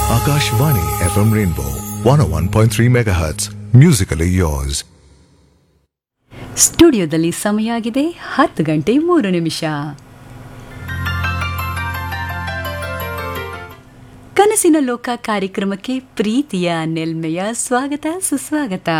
Akashvani FM Rainbow 101.3 MHz. Musically yours. ಸ್ಟುಡಿಯೋದಲ್ಲಿ ಸಮಯ ಆಗಿದೆ ಹತ್ತು ಗಂಟೆ ಮೂರು ನಿಮಿಷ ಕನಸಿನ ಲೋಕ ಕಾರ್ಯಕ್ರಮಕ್ಕೆ ಪ್ರೀತಿಯ ನೆಲ್ಮೆಯ ಸ್ವಾಗತ ಸುಸ್ವಾಗತ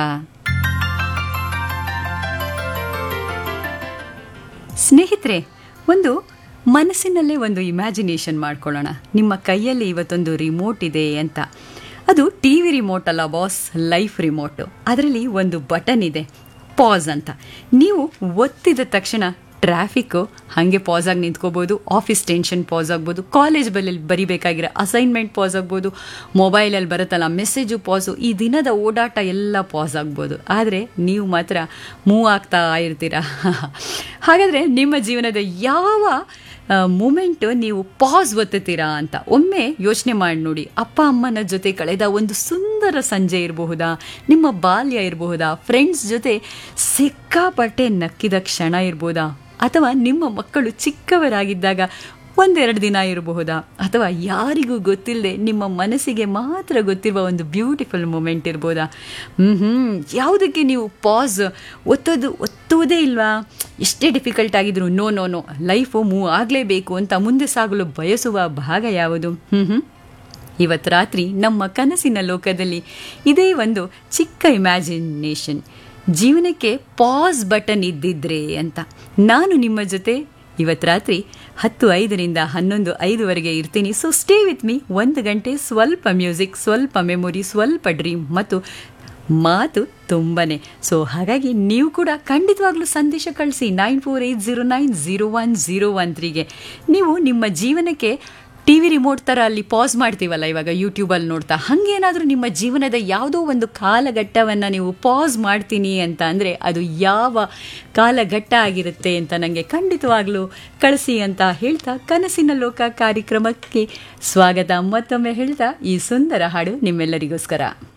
ಸ್ನೇಹಿತರೆ ಒಂದು ಮನಸ್ಸಿನಲ್ಲೇ ಒಂದು ಇಮ್ಯಾಜಿನೇಷನ್ ಮಾಡ್ಕೊಳ್ಳೋಣ ನಿಮ್ಮ ಕೈಯಲ್ಲಿ ಇವತ್ತೊಂದು ರಿಮೋಟ್ ಇದೆ ಅಂತ ಅದು ಟಿ ವಿ ರಿಮೋಟ್ ಅಲ್ಲ ಬಾಸ್ ಲೈಫ್ ರಿಮೋಟು ಅದರಲ್ಲಿ ಒಂದು ಬಟನ್ ಇದೆ ಪಾಸ್ ಅಂತ ನೀವು ಒತ್ತಿದ ತಕ್ಷಣ ಟ್ರಾಫಿಕ್ಕು ಹಾಗೆ ಪಾಸ್ ಆಗಿ ನಿಂತ್ಕೋಬೋದು ಆಫೀಸ್ ಟೆನ್ಷನ್ ಪಾಸ್ ಆಗ್ಬೋದು ಕಾಲೇಜ್ ಬಲ್ಲಿ ಬರಿಬೇಕಾಗಿರೋ ಅಸೈನ್ಮೆಂಟ್ ಪಾಸ್ ಆಗ್ಬೋದು ಮೊಬೈಲಲ್ಲಿ ಬರುತ್ತಲ್ಲ ಮೆಸೇಜು ಪಾಸು ಈ ದಿನದ ಓಡಾಟ ಎಲ್ಲ ಪಾಸ್ ಆಗ್ಬೋದು ಆದರೆ ನೀವು ಮಾತ್ರ ಮೂವ್ ಆಗ್ತಾ ಇರ್ತೀರ ಹಾಗಾದರೆ ನಿಮ್ಮ ಜೀವನದ ಯಾವ ಮೂಮೆಂಟು ನೀವು ಪಾಸ್ ಒತ್ತುತ್ತೀರಾ ಅಂತ ಒಮ್ಮೆ ಯೋಚನೆ ಮಾಡಿ ನೋಡಿ ಅಪ್ಪ ಅಮ್ಮನ ಜೊತೆ ಕಳೆದ ಒಂದು ಸುಂದರ ಸಂಜೆ ಇರಬಹುದಾ ನಿಮ್ಮ ಬಾಲ್ಯ ಇರಬಹುದಾ ಫ್ರೆಂಡ್ಸ್ ಜೊತೆ ಸಿಕ್ಕಾಪಟ್ಟೆ ನಕ್ಕಿದ ಕ್ಷಣ ಇರ್ಬೋದಾ ಅಥವಾ ನಿಮ್ಮ ಮಕ್ಕಳು ಚಿಕ್ಕವರಾಗಿದ್ದಾಗ ಒಂದೆರಡು ದಿನ ಇರಬಹುದಾ ಅಥವಾ ಯಾರಿಗೂ ಗೊತ್ತಿಲ್ಲದೆ ನಿಮ್ಮ ಮನಸ್ಸಿಗೆ ಮಾತ್ರ ಗೊತ್ತಿರುವ ಒಂದು ಬ್ಯೂಟಿಫುಲ್ ಮೂಮೆಂಟ್ ಇರ್ಬೋದಾ ಹ್ಞೂ ಹ್ಞೂ ಯಾವುದಕ್ಕೆ ನೀವು ಪಾಸ್ ಒತ್ತೋದು ಒತ್ತುವುದೇ ಇಲ್ವಾ ಎಷ್ಟೇ ಡಿಫಿಕಲ್ಟ್ ಆಗಿದ್ರು no no no life move ಆಗಲೇಬೇಕು ಅಂತ ಮುಂದೆ ಸಾಗಲು ಬಯಸುವ ಭಾಗ ಯಾವುದು ಹ್ಞೂ ಹ್ಞೂ ಇವತ್ತು ರಾತ್ರಿ ನಮ್ಮ ಕನಸಿನ ಲೋಕದಲ್ಲಿ ಇದೇ ಒಂದು ಚಿಕ್ಕ ಇಮ್ಯಾಜಿನೇಷನ್ ಜೀವನಕ್ಕೆ ಪಾಸ್ ಬಟನ್ ಇದ್ದಿದ್ರೆ ಅಂತ ನಾನು ನಿಮ್ಮ ಜೊತೆ ಇವತ್ತು ರಾತ್ರಿ ಹತ್ತು ಐದರಿಂದ ಹನ್ನೊಂದು ಐದುವರೆಗೆ ಇರ್ತೀನಿ ಸೊ ಸ್ಟೇ ವಿತ್ ಮೀ ಒಂದು ಗಂಟೆ ಸ್ವಲ್ಪ ಮ್ಯೂಸಿಕ್ ಸ್ವಲ್ಪ ಮೆಮೊರಿ ಸ್ವಲ್ಪ ಡ್ರೀಮ್ ಮತ್ತು ಮಾತು ತುಂಬನೇ ಸೊ ಹಾಗಾಗಿ ನೀವು ಕೂಡ ಖಂಡಿತವಾಗ್ಲೂ ಸಂದೇಶ ಕಳಿಸಿ nine four eight zero nine zero one zero one ತ್ರೀಗೆ ನೀವು ನಿಮ್ಮ ಜೀವನಕ್ಕೆ ಟಿ ವಿ ರಿಮೋಟ್ ಥರ ಅಲ್ಲಿ ಪಾಸ್ ಮಾಡ್ತೀವಲ್ಲ ಇವಾಗ ಯೂಟ್ಯೂಬಲ್ಲಿ ನೋಡ್ತಾ ಹಾಗೇನಾದರೂ ನಿಮ್ಮ ಜೀವನದ ಯಾವುದೋ ಒಂದು ಕಾಲಘಟ್ಟವನ್ನು ನೀವು ಪಾಸ್ ಮಾಡ್ತೀನಿ ಅಂತ ಅಂದರೆ ಅದು ಯಾವ ಕಾಲಘಟ್ಟ ಆಗಿರುತ್ತೆ ಅಂತ ನನಗೆ ಖಂಡಿತವಾಗ್ಲೂ ಕಳಿಸಿ ಅಂತ ಹೇಳ್ತಾ ಕನಸಿನ ಲೋಕ ಕಾರ್ಯಕ್ರಮಕ್ಕೆ ಸ್ವಾಗತ ಮತ್ತೊಮ್ಮೆ ಹೇಳ್ತಾ ಈ ಸುಂದರ ಹಾಡು ನಿಮ್ಮೆಲ್ಲರಿಗೋಸ್ಕರ